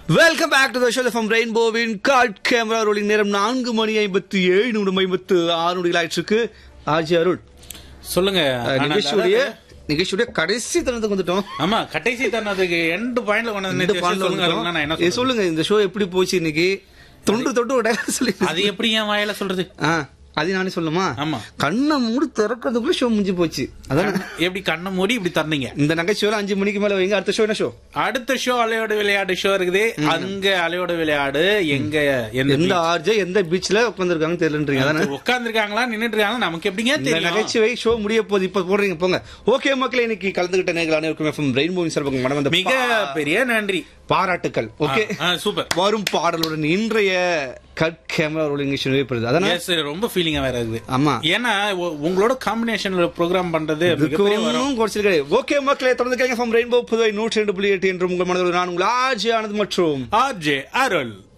Welcome back to the show from ரெயின்போவின் கார்ட் camera rolling நேரம் நான்கு மணி ஐம்பத்தி ஏழு நிமிடம் ஐம்பத்து ஆறு நொடிகள் ஆயிட்டு இருக்கு ஆஜி அருள் சொல்லுங்க அஹ், ஆனா, நிகழ்ச்சியுடைய அதாவது- நிகழ்ச்சியுடைய கடைசி தருணத்துக்கு வந்துட்டோம் ஆமா கடைசி தருணத்துக்கு எண்டு பாயிண்ட்ல கொண்டு வந்து இந்த நிறுத்தி பாடல சொல்லுங்க வந்துட்டோம். அருண், நான் என்ன ஏ, சொல்றது? சொல்லுங்க இந்த ஷோ எப்படி போச்சு இன்னைக்கு தொண்டு தொட்டு ஒரு dialogue சொல்லி அது எப்படி என் வாயில சொல்றது ஆ அது நானே சொல்லுமா ஆமா. கண்ணை மூடி திறக்கிறதுக்குள்ள ஷோ முடிஞ்சு போச்சு அதானே எப்படி கண்ணை மூடி இப்படி தரீங்க இந்த நகைச்சுவையில அஞ்சு மணிக்கு மேல வைங்க அடுத்த ஷோ என்ன ஷோ அடுத்த ஷோ அலையோட விளையாடு ஷோ இருக்குது அங்க அலையோட விளையாடு எங்க எந்த எந்த ஆர்ஜே எந்த பீச்ல உட்காந்துருக்காங்க தெரியலன்றீங்க அதானே உட்கார்ந்து இருக்காங்களா நின்னுட்டு இருக்காங்களா நமக்கு எப்படிங்க இந்த தெரியும் நகைச்சுவை ஷோ முடிய போகுது இப்ப போடுறீங்க போங்க ஓகே மக்களே இன்னைக்கு கலந்துகிட்ட நேர்கள் அனைவருக்கும் எஃப்எம் ரெயின்போ சார்பாக மனம் வந்த மிக பெரிய நன்றி பாராட்டுக்கள் ஓகே ஆ, சூப்பர் வரும் பாடலுடன் இன்றைய கட் கேமரா ரோலிங் நிறைவேறுது அதானே எஸ் ரொம்ப ஃபீலிங்கா வேற இருக்குது ஆமா ஏன்னா உ- உங்களோட காம்பினேஷன்ல ப்ரோக்ராம் பண்றது மிகப்பெரிய வரம் இதுக்கும் குறைச்சல் கிடையாது ஓகே மக்களே தொடர்ந்து கேளுங்க ஃப்ரம் ரெயின்போ புதுவை நூற்றி ரெண்டு புள்ளி எட்டு என்று உங்கள் மனதில் நான் உங்கள் ஆஜி ஆனந்த் மற்றும் ஆர்ஜே அருள்